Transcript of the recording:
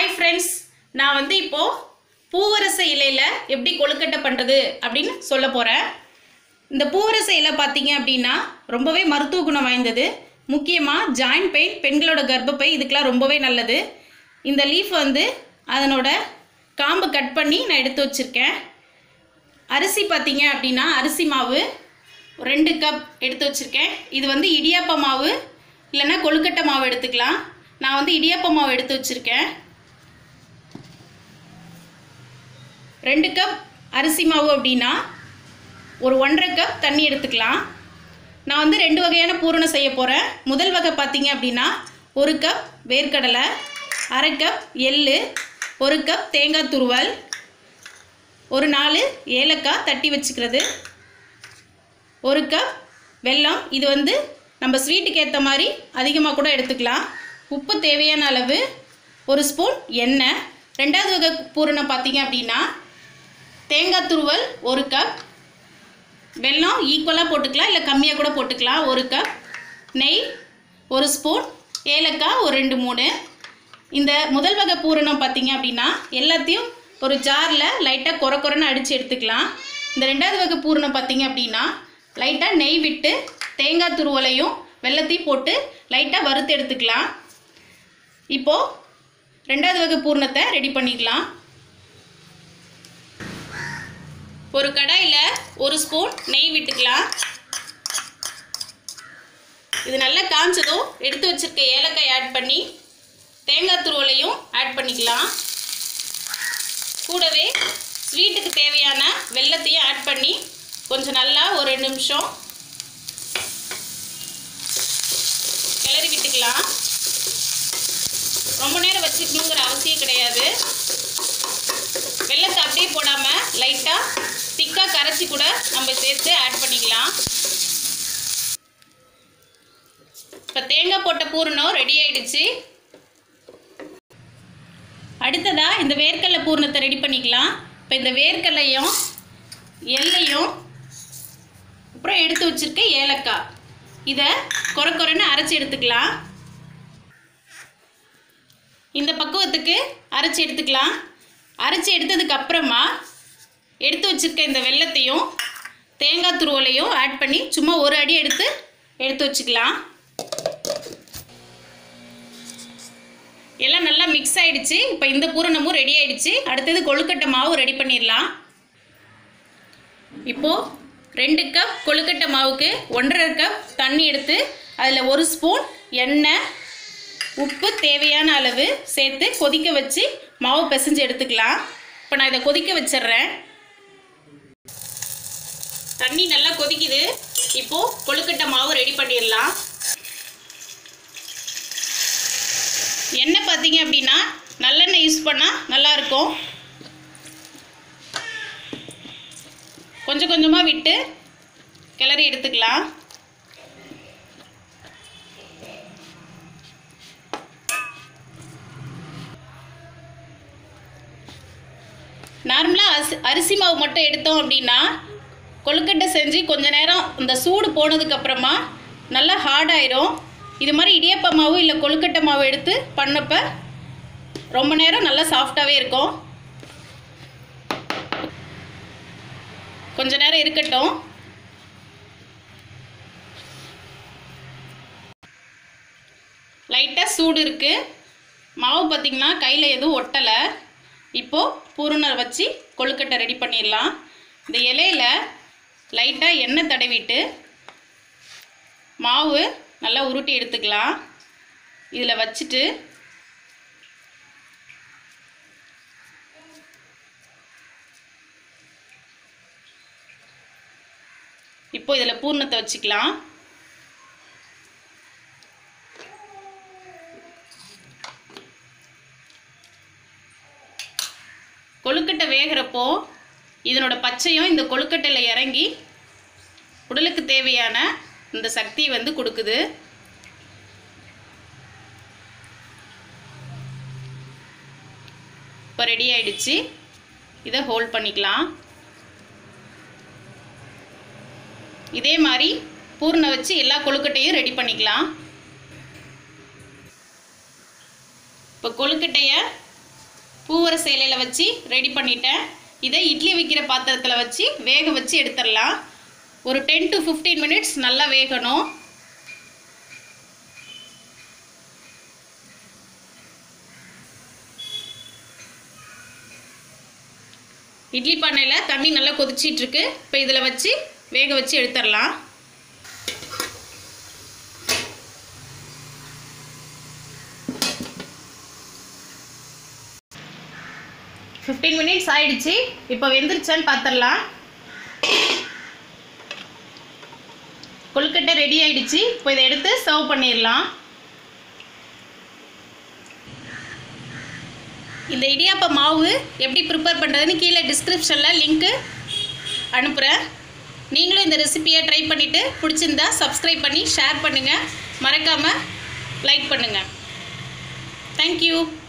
hi friends நான் வந்து இப்போ பூவரச இலையில எப்படி கொழுக்கட்டை பண்ணுறது அப்படின்னு சொல்ல போகிறேன் இந்த பூவரச இலை பார்த்தீங்க அப்படின்னா ரொம்பவே மருத்துவ குணம் வாய்ந்தது முக்கியமாக ஜாயிண்ட் பெயின் பெண்களோட கர்ப்பப்பை இதுக்கெலாம் ரொம்பவே நல்லது இந்த லீஃப் வந்து அதனோட காம்பை கட் பண்ணி நான் எடுத்து வச்சுருக்கேன் அரிசி பார்த்தீங்க அப்படின்னா அரிசி மாவு ரெண்டு கப் எடுத்து வச்சுருக்கேன் இது வந்து இடியாப்ப மாவு இல்லைன்னா கொழுக்கட்டை மாவு எடுத்துக்கலாம் நான் வந்து இடியாப்ப மாவு எடுத்து வச்சுருக்கேன் ரெண்டு கப் அரிசி மாவு அப்படின்னா ஒரு ஒன்றரை கப் தண்ணி எடுத்துக்கலாம் நான் வந்து ரெண்டு வகையான பூரணம் செய்ய போகிறேன் முதல் வகை பார்த்தீங்க அப்படின்னா ஒரு கப் வேர்க்கடலை அரை கப் எள்ளு ஒரு கப் தேங்காய் துருவல் ஒரு நாலு ஏலக்காய் தட்டி வச்சுக்கிறது ஒரு கப் வெல்லம் இது வந்து நம்ம ஸ்வீட்டுக்கு ஏற்ற மாதிரி அதிகமாக கூட எடுத்துக்கலாம் உப்பு தேவையான அளவு ஒரு ஸ்பூன் எண்ணெய் ரெண்டாவது வகை பூரணம் பார்த்தீங்க அப்படின்னா தேங்காய் துருவல் ஒரு கப் வெல்லம் ஈக்குவலாக போட்டுக்கலாம் இல்லை கம்மியாக கூட போட்டுக்கலாம் ஒரு கப் நெய் ஒரு ஸ்பூன் ஏலக்காய் ஒரு ரெண்டு மூணு இந்த முதல் வகை பூரணம் பார்த்தீங்க அப்படின்னா எல்லாத்தையும் ஒரு ஜாரில் லைட்டாக கொர கொரன்னு அடித்து எடுத்துக்கலாம் இந்த ரெண்டாவது வகை பூரணம் பார்த்தீங்க அப்படின்னா லைட்டாக நெய் விட்டு தேங்காய் துருவலையும் வெள்ளத்தையும் போட்டு லைட்டாக வறுத்து எடுத்துக்கலாம் இப்போது ரெண்டாவது வகை பூரணத்தை ரெடி பண்ணிக்கலாம் ஒரு கடாயில் ஒரு ஸ்பூன் நெய் விட்டுக்கலாம் இது நல்லா காஞ்சதும் எடுத்து வச்சிருக்க ஏலக்காய் ஆட் பண்ணி தேங்காய் துருவலையும் ஆட் பண்ணிக்கலாம் கூடவே ஸ்வீட்டுக்கு தேவையான வெல்லத்தையும் ஆட் பண்ணி கொஞ்சம் நல்லா ஒரு ரெண்டு நிமிஷம் கிளறி விட்டுக்கலாம் ரொம்ப நேரம் வச்சுக்கணுங்கிற அவசியம் கிடையாது வெள்ளத்தை அப்படியே போடாமல் லைட்டாக திக்காக கரைச்சி கூட நம்ம சேர்த்து ஆட் பண்ணிக்கலாம் இப்போ தேங்காய் போட்ட பூரணம் ரெடி ஆயிடுச்சு அடுத்ததாக இந்த வேர்க்கடலை பூரணத்தை ரெடி பண்ணிக்கலாம் இப்போ இந்த வேர்க்கடலையும் எல்லையும் அப்புறம் எடுத்து வச்சுருக்க ஏலக்காய் இதை கொர கொரன்னு அரைச்சி எடுத்துக்கலாம் இந்த பக்குவத்துக்கு அரைச்சி எடுத்துக்கலாம் அரைச்சி எடுத்ததுக்கு அப்புறமா எடுத்து வச்சுருக்க இந்த வெள்ளத்தையும் தேங்காய் துருவலையும் ஆட் பண்ணி சும்மா ஒரு அடி எடுத்து எடுத்து வச்சுக்கலாம் எல்லாம் நல்லா மிக்ஸ் ஆயிடுச்சு இப்போ இந்த பூரணமும் ரெடி ஆயிடுச்சு அடுத்தது கொழுக்கட்டை மாவு ரெடி பண்ணிடலாம் இப்போது ரெண்டு கப் கொழுக்கட்டை மாவுக்கு ஒன்றரை கப் தண்ணி எடுத்து அதில் ஒரு ஸ்பூன் எண்ணெய் உப்பு தேவையான அளவு சேர்த்து கொதிக்க வச்சு மாவு பிசைஞ்சு எடுத்துக்கலாம் இப்போ நான் இதை கொதிக்க வச்சிடுறேன் தண்ணி நல்லா கொதிக்குது இப்போது கொழுக்கட்டை மாவு ரெடி பண்ணிடலாம் எண்ணெய் பார்த்தீங்க அப்படின்னா நல்லெண்ணெய் யூஸ் பண்ணால் நல்லாயிருக்கும் கொஞ்சம் கொஞ்சமாக விட்டு கிளறி எடுத்துக்கலாம் நார்மலாக அரிசி அரிசி மாவு மட்டும் எடுத்தோம் அப்படின்னா கொழுக்கட்டை செஞ்சு கொஞ்ச நேரம் இந்த சூடு போனதுக்கப்புறமா நல்லா ஹார்டாயிரும் இது மாதிரி இடியப்ப மாவு இல்லை கொழுக்கட்டை மாவு எடுத்து பண்ணப்ப ரொம்ப நேரம் நல்லா சாஃப்டாகவே இருக்கும் கொஞ்ச நேரம் இருக்கட்டும் லைட்டாக சூடு இருக்குது மாவு பார்த்திங்கன்னா கையில் எதுவும் ஒட்டலை இப்போது பூரணை வச்சு கொழுக்கட்டை ரெடி பண்ணிடலாம் இந்த இலையில லைட்டாக எண்ணெய் தடவிட்டு மாவு நல்லா உருட்டி எடுத்துக்கலாம் இதில் வச்சுட்டு இப்போ இதில் பூர்ணத்தை வச்சுக்கலாம் கொழுக்கட்டை வேகிறப்போ இதனோட பச்சையும் இந்த கொழுக்கட்டையில் இறங்கி உடலுக்கு தேவையான இந்த சக்தியை வந்து கொடுக்குது இப்போ ரெடி ஆயிடுச்சு இதை ஹோல்ட் பண்ணிக்கலாம் இதே மாதிரி பூர்ணை வச்சு எல்லா கொழுக்கட்டையும் ரெடி பண்ணிக்கலாம் இப்போ கொழுக்கட்டையை பூவரச இலையில் வச்சு ரெடி பண்ணிட்டேன் இதை இட்லி வைக்கிற பாத்திரத்தில் வச்சு வேக வச்சு எடுத்துடலாம் ஒரு டென் டு ஃபிஃப்டீன் மினிட்ஸ் நல்லா வேகணும் இட்லி பானையில் தண்ணி நல்லா கொதிச்சிட்டு இருக்கு இப்போ இதில் வச்சு வேக வச்சு எடுத்துடலாம் ஃபிஃப்டீன் மினிட்ஸ் ஆயிடுச்சு இப்போ வெந்துருச்சான்னு பார்த்துடலாம் கொழுக்கட்டை ரெடி ஆயிடுச்சு இப்போ இதை எடுத்து சர்வ் பண்ணிடலாம் இந்த இடியாப்ப மாவு எப்படி ப்ரிப்பேர் பண்ணுறதுன்னு கீழே டிஸ்கிரிப்ஷனில் லிங்க்கு அனுப்புகிறேன் நீங்களும் இந்த ரெசிபியை ட்ரை பண்ணிவிட்டு பிடிச்சிருந்தா சப்ஸ்கிரைப் பண்ணி ஷேர் பண்ணுங்கள் மறக்காமல் லைக் பண்ணுங்கள் தேங்க்யூ